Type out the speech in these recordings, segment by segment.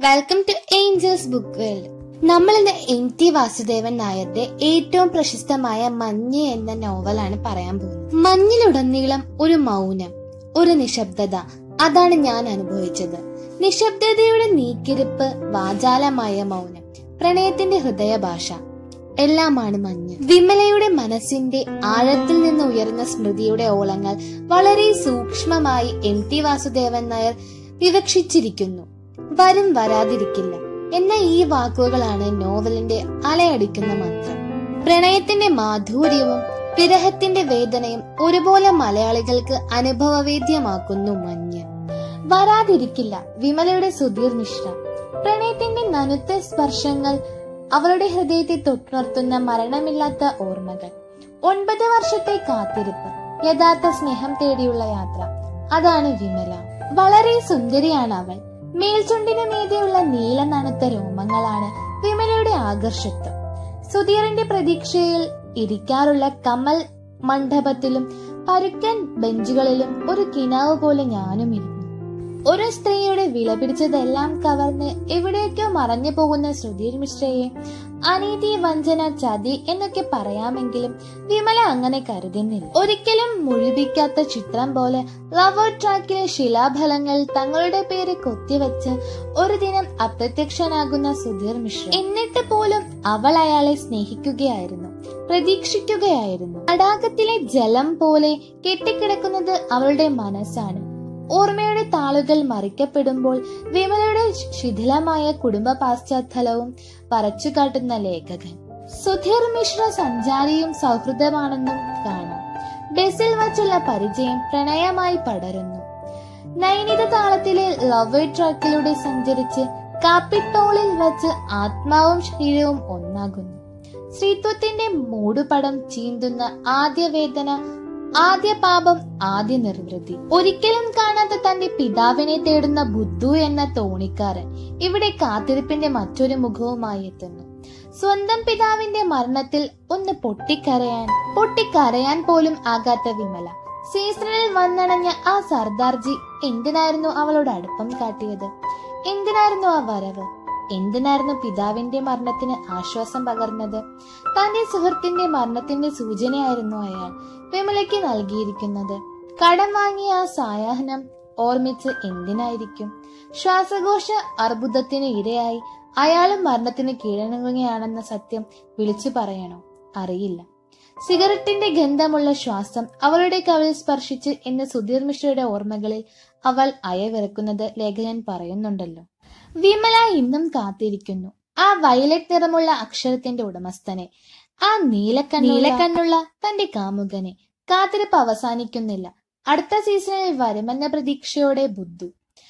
welcome to Angels Book World നമ്മൾ ഇന്ന് M T Vasudevan നായരുടെ ഏറ്റവും പ്രശസ്തമായ മഞ്ഞ് എന്ന നോവലാണ് പറയാൻ പോകുന്നത് മഞ്ഞിലുടനീളം ഒരു മൗനം ഒരു നിശബ്ദത അതാണ് ഞാൻ അനുഭവിച്ചത് നിശബ്ദതയുടെ നീക്കിരിപ്പ് വാചാലമായ മൗനം പ്രണയത്തിന്റെ ഹൃദയഭാഷ എല്ലാമാണ് മഞ്ഞ് വിമലയുടെ മനസ്സിന്റെ ആഴത്തിൽ നിന്ന് ഉയർന്ന സ്മൃതിയുടെ ഓളങ്ങൾ വളരെ സൂക്ഷ്മമായി എം ടി വാസുദേവൻ നായർ വിവക്ഷിച്ചിരിക്കുന്നു വരും വരാതിരിക്കില്ല എന്ന ഈ വാക്കുകളാണ് നോവലിന്റെ അലയടിക്കുന്ന മന്ത്രം പ്രണയത്തിന്റെ മാധുര്യവും വിരഹത്തിന്റെ വേദനയും ഒരുപോലെ മലയാളികൾക്ക് അനുഭവവേദ്യമാക്കുന്നു മഞ്ഞ് വരാതിരിക്കില്ല വിമലയുടെ സുധീർ മിശ്ര പ്രണയത്തിന്റെ നനുത്ത സ്പർശങ്ങൾ അവളുടെ ഹൃദയത്തെ തൊട്ടുണർത്തുന്ന മരണമില്ലാത്ത ഓർമ്മകൾ ഒൻപത് വർഷത്തെ കാത്തിരിപ്പ് യഥാർത്ഥ സ്നേഹം തേടിയുള്ള യാത്ര അതാണ് വിമല വളരെ സുന്ദരിയാണ് അവൾ മേൽചുണ്ടിനു മീതെയുള്ള നീല നണുത്ത രോമങ്ങളാണ് വിമലയുടെ ആകർഷത്വം സുധീറിന്റെ പ്രതീക്ഷയിൽ ഇരിക്കാറുള്ള കമൽ മണ്ഡപത്തിലും പരുക്കൻ ബെഞ്ചുകളിലും ഒരു കിനാവ് പോലെ ഞാനും ഇരുന്നു ഒരു സ്ത്രീയുടെ വില പിടിച്ചതെല്ലാം കവർന്ന് എവിടേക്കോ മറഞ്ഞു പോകുന്ന സുധീർ മിശ്രയെ അനീതി വഞ്ചന ചതി എന്നൊക്കെ പറയാമെങ്കിലും വിമല അങ്ങനെ കരുതുന്നില്ല ഒരിക്കലും മുഴുവിക്കാത്ത ചിത്രം പോലെ ലവർ ട്രാക്കിലെ ശിലാഫലങ്ങൾ തങ്ങളുടെ പേര് കൊത്തിവെച്ച് ഒരു ദിനം അപ്രത്യക്ഷനാകുന്ന സുധീർ മിശ്ര എന്നിട്ട് പോലും അവൾ അയാളെ സ്നേഹിക്കുകയായിരുന്നു പ്രതീക്ഷിക്കുകയായിരുന്നു തടാകത്തിലെ ജലം പോലെ കെട്ടിക്കിടക്കുന്നത് അവളുടെ മനസ്സാണ് ഓർമ്മയുടെ താളുകൾ മറിക്കപ്പെടുമ്പോൾ വിമലയുടെ ശിഥിലമായ കുടുംബ പാശ്ചാത്തലവും പറച്ചു കാട്ടുന്ന ലേഖകൻ സുധീർ മിശ്ര സഞ്ചാരിയും സൗഹൃദമാണെന്നും കാണാം ബസിൽ വച്ചുള്ള പരിചയം പ്രണയമായി പടരുന്നു നൈനിത താളത്തിലെ ലവ് ട്രാക്കിലൂടെ സഞ്ചരിച്ച് കാപ്പിട്ടോളിൽ വച്ച് ആത്മാവും ശരീരവും ഒന്നാകുന്നു സ്ത്രീത്വത്തിന്റെ മൂടുപടം ചീന്തുന്ന ആദ്യ വേദന ആദ്യ പാപം ആദ്യ നിർവൃതി ഒരിക്കലും കാണാത്ത തന്റെ പിതാവിനെ തേടുന്ന ബുദ്ധു എന്ന തോണിക്കാരൻ ഇവിടെ കാത്തിരിപ്പിന്റെ മറ്റൊരു മുഖവുമായി എത്തുന്നു സ്വന്തം പിതാവിന്റെ മരണത്തിൽ ഒന്ന് പൊട്ടിക്കരയാൻ പൊട്ടിക്കരയാൻ പോലും ആകാത്ത വിമല സീസണിൽ വന്നണഞ്ഞ ആ സർദാർജി എന്തിനായിരുന്നു അവളോട് അടുപ്പം കാട്ടിയത് എന്തിനായിരുന്നു ആ വരവ് എന്തിനായിരുന്നു പിതാവിന്റെ മരണത്തിന് ആശ്വാസം പകർന്നത് തന്റെ സുഹൃത്തിന്റെ മരണത്തിന്റെ സൂചനയായിരുന്നു അയാൾ വിമലയ്ക്ക് നൽകിയിരിക്കുന്നത് കടം വാങ്ങിയ ആ സായാഹ്നം ഓർമ്മിച്ച് എന്തിനായിരിക്കും ശ്വാസകോശ അർബുദത്തിന് ഇരയായി അയാളും മരണത്തിന് കീഴടങ്ങുകയാണെന്ന സത്യം വിളിച്ചു പറയണോ അറിയില്ല സിഗരറ്റിന്റെ ഗന്ധമുള്ള ശ്വാസം അവളുടെ കവിൽ സ്പർശിച്ച് എന്ന് സുധീർ മിശ്രയുടെ ഓർമ്മകളിൽ അവൾ അയവിറക്കുന്നത് ലേഖകൻ പറയുന്നുണ്ടല്ലോ വിമല ഇന്നും കാത്തിരിക്കുന്നു ആ വയലറ്റ് നിറമുള്ള അക്ഷരത്തിന്റെ ഉടമസ്ഥനെ ആ നീലക്കണ്ണ നീലക്കണ്ണുള്ള തന്റെ കാമുകനെ കാത്തിരിപ്പ് അവസാനിക്കുന്നില്ല അടുത്ത സീസണിൽ വരുമെന്ന പ്രതീക്ഷയോടെ ബുദ്ധു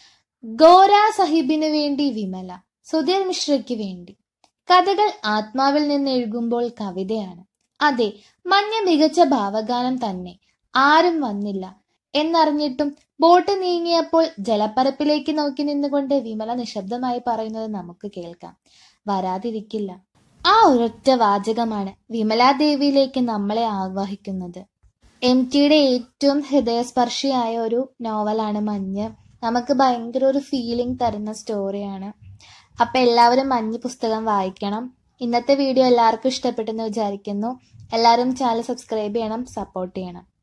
ഗോര സാഹിബിനു വേണ്ടി വിമല സുധീർ മിശ്രയ്ക്ക് വേണ്ടി കഥകൾ ആത്മാവിൽ നിന്ന് എഴുകുമ്പോൾ കവിതയാണ് അതെ മഞ്ഞ മികച്ച ഭാവഗാനം തന്നെ ആരും വന്നില്ല എന്നറിഞ്ഞിട്ടും ബോട്ട് നീങ്ങിയപ്പോൾ ജലപ്പരപ്പിലേക്ക് നോക്കി നിന്നുകൊണ്ട് വിമല നിശബ്ദമായി പറയുന്നത് നമുക്ക് കേൾക്കാം വരാതിരിക്കില്ല ആ ഒരൊറ്റ വാചകമാണ് വിമലാദേവിയിലേക്ക് നമ്മളെ ആവാഹിക്കുന്നത് എം ടിയുടെ ഏറ്റവും ഹൃദയസ്പർശിയായ ഒരു നോവലാണ് മഞ്ഞ് നമുക്ക് ഭയങ്കര ഒരു ഫീലിംഗ് തരുന്ന സ്റ്റോറിയാണ് അപ്പൊ എല്ലാവരും മഞ്ഞ് പുസ്തകം വായിക്കണം ഇന്നത്തെ വീഡിയോ എല്ലാവർക്കും ഇഷ്ടപ്പെട്ടെന്ന് വിചാരിക്കുന്നു എല്ലാവരും ചാനൽ സബ്സ്ക്രൈബ് ചെയ്യണം സപ്പോർട്ട് ചെയ്യണം